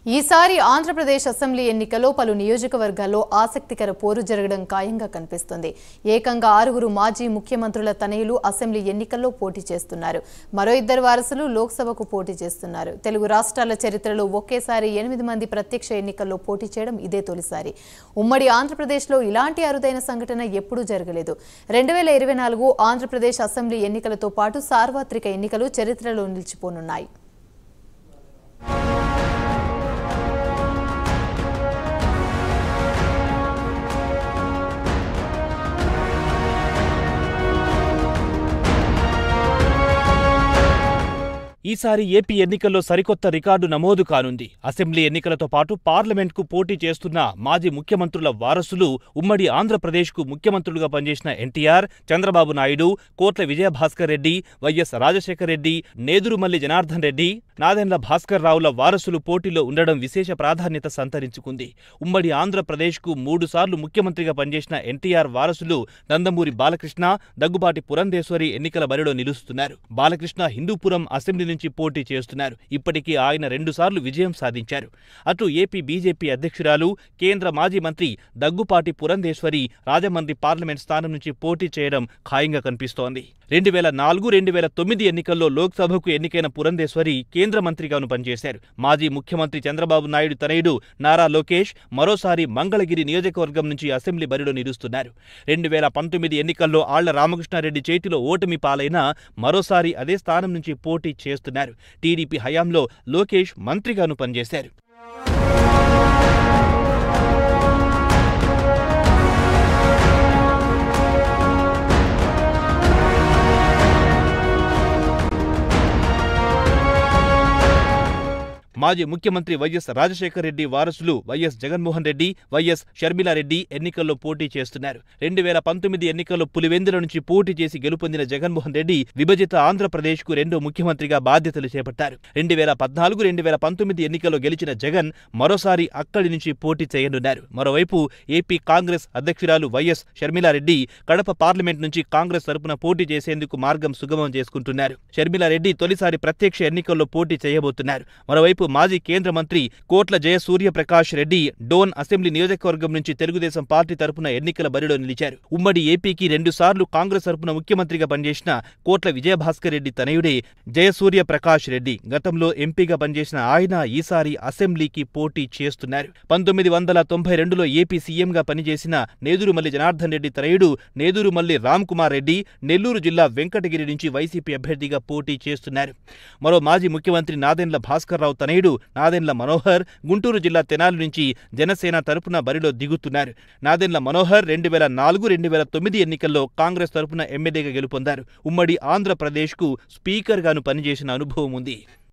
ఈసారి ఆంధ్రప్రదేశ్ అసెంబ్లీ ఎన్నికలో పలు నియోజకవర్గాల్లో ఆసక్తికర పోరు జరగడం ఖాయంగా కనిపిస్తుంది ఏకంగా ఆరుగురు మాజీ ముఖ్యమంత్రుల తనయులు అసెంబ్లీ ఎన్నికల్లో పోటీ చేస్తున్నారు మరో ఇద్దరు వారసులు లోక్సభకు పోటీ చేస్తున్నారు తెలుగు రాష్ట్రాల చరిత్రలో ఒకేసారి ఎనిమిది మంది ప్రత్యక్ష ఎన్నికల్లో పోటీ చేయడం ఇదే తొలిసారి ఉమ్మడి ఆంధ్రప్రదేశ్లో ఇలాంటి అరుదైన సంఘటన ఎప్పుడూ జరగలేదు రెండు వేల ఇరవై నాలుగు ఆంధ్రప్రదేశ్ అసెంబ్లీ ఎన్నికలతో పాటు సార్వత్రిక ఎన్నికలు చరిత్రలో నిలిచిపోనున్నాయి ఈసారి ఏపీ ఎన్నికల్లో సరికొత్త రికార్డు నమోదు కానుంది అసెంబ్లీ ఎన్నికలతో పాటు పార్లమెంట్కు పోటీ చేస్తున్న మాజీ ముఖ్యమంత్రుల వారసులు ఉమ్మడి ఆంధ్రప్రదేశ్కు ముఖ్యమంత్రులుగా పనిచేసిన ఎన్టీఆర్ చంద్రబాబు నాయుడు కోట్ల విజయభాస్కర్ రెడ్డి వైఎస్ రాజశేఖర్ రెడ్డి నేదురుమల్లి జనార్దన్ రెడ్డి నాదెండ్ల భాస్కర్ రావుల వారసులు పోటీలో ఉండడం విశేష ప్రాధాన్యత సంతరించుకుంది ఉమ్మడి ఆంధ్రప్రదేశ్కు మూడుసార్లు ముఖ్యమంత్రిగా పనిచేసిన ఎన్టీఆర్ వారసులు నందమూరి బాలకృష్ణ దగ్గుబాటి పురంధేశ్వరి ఎన్నికల బరిలో నిలుస్తున్నారు బాలకృష్ణ హిందూపురం అసెంబ్లీ నుంచి పోటీ చేస్తున్నారు ఇప్పటికీ ఆయన రెండుసార్లు విజయం సాధించారు అటు ఏపీ బీజేపీ అధ్యక్షురాలు కేంద్ర మాజీ మంత్రి దగ్గుపాటి పురంధేశ్వరి రాజమండ్రి పార్లమెంట్ స్థానం నుంచి పోటీ చేయడం ఖాయంగా కనిపిస్తోంది రెండు వేల నాలుగు రెండు వేల తొమ్మిది ఎన్నికల్లో లోక్సభకు ఎన్నికైన పురంధేశ్వరి కేంద్ర మంత్రిగాను పనిచేశారు మాజీ ముఖ్యమంత్రి చంద్రబాబు నాయుడు తనయుడు నారా లోకేష్ మరోసారి మంగళగిరి నియోజకవర్గం నుంచి అసెంబ్లీ బరిలో నిలుస్తున్నారు రెండు వేల పంతొమ్మిది ఎన్నికల్లో ఆళ్ల రామకృష్ణారెడ్డి చేతిలో ఓటమి పాలైనా మరోసారి అదే స్థానం నుంచి పోటీ చేస్తున్నారు టీడీపీ హయాంలో లోకేష్ మంత్రిగాను పనిచేశారు మాజీ ముఖ్యమంత్రి వైఎస్ రాజశేఖర రెడ్డి వారసులు వైఎస్ జగన్మోహన్ రెడ్డి వైఎస్ షర్మిలారెడ్డి ఎన్నికల్లో పోటీ చేస్తున్నారు రెండు వేల పంతొమ్మిది ఎన్నికల్లో పులివెందుల నుంచి పోటీ చేసి గెలుపొందిన జగన్మోహన్ రెడ్డి విభజిత ఆంధ్రప్రదేశ్కు రెండో ముఖ్యమంత్రిగా బాధ్యతలు చేపట్టారు రెండు వేల పద్నాలుగు రెండు వేల పంతొమ్మిది ఎన్నికల్లో గెలిచిన జగన్ మరోసారి అక్కడి నుంచి పోటీ చేయనున్నారు మరోవైపు ఏపీ కాంగ్రెస్ అధ్యక్షురాలు వైఎస్ షర్మిలారెడ్డి కడప పార్లమెంట్ నుంచి కాంగ్రెస్ తరపున పోటీ చేసేందుకు మార్గం సుగమం చేసుకుంటున్నారు షర్మిలారెడ్డి తొలిసారి ప్రత్యక్ష ఎన్నికల్లో పోటీ చేయబోతున్నారు మరోవైపు మాజీ కేంద్ర మంత్రి కోట్ల జయసూర్యప్రకాష్ రెడ్డి డోన్ అసెంబ్లీ నియోజకవర్గం నుంచి తెలుగుదేశం పార్టీ తరపున ఎన్నికల బరిలో నిలిచారు ఉమ్మడి ఏపీకి రెండుసార్లు కాంగ్రెస్ తరపున ముఖ్యమంత్రిగా పనిచేసిన కోట్ల విజయభాస్కర్ రెడ్డి తనయుడే జయసూర్యప్రకాష్ రెడ్డి గతంలో ఎంపీగా పనిచేసిన ఆయన ఈసారి అసెంబ్లీకి పోటీ చేస్తున్నారు పంతొమ్మిది వందల తొంభై రెండులో ఏపీ సీఎంగా పనిచేసిన నేదురుమల్లి జనార్దన్ రెడ్డి తనయుడు నేదురుమల్లి రామ్ కుమార్ రెడ్డి నెల్లూరు జిల్లా వెంకటగిరి నుంచి వైసీపీ అభ్యర్థిగా పోటీ చేస్తున్నారు మరో మాజీ ముఖ్యమంత్రి నాదెండ్ల భాస్కర్ రావు తనయుడు నాదెండ్ల మనోహర్ గుంటూరు జిల్లా తెనాలి నుంచి జనసేన తరపున బరిలో దిగుతున్నారు నాదెండ్ల మనోహర్ రెండు వేల నాలుగు రెండు వేల తొమ్మిది ఎన్నికల్లో కాంగ్రెస్ తరపున ఎమ్మెల్యేగా గెలుపొందారు ఉమ్మడి ఆంధ్రప్రదేశ్కు స్పీకర్గాను పనిచేసిన అనుభవం ఉంది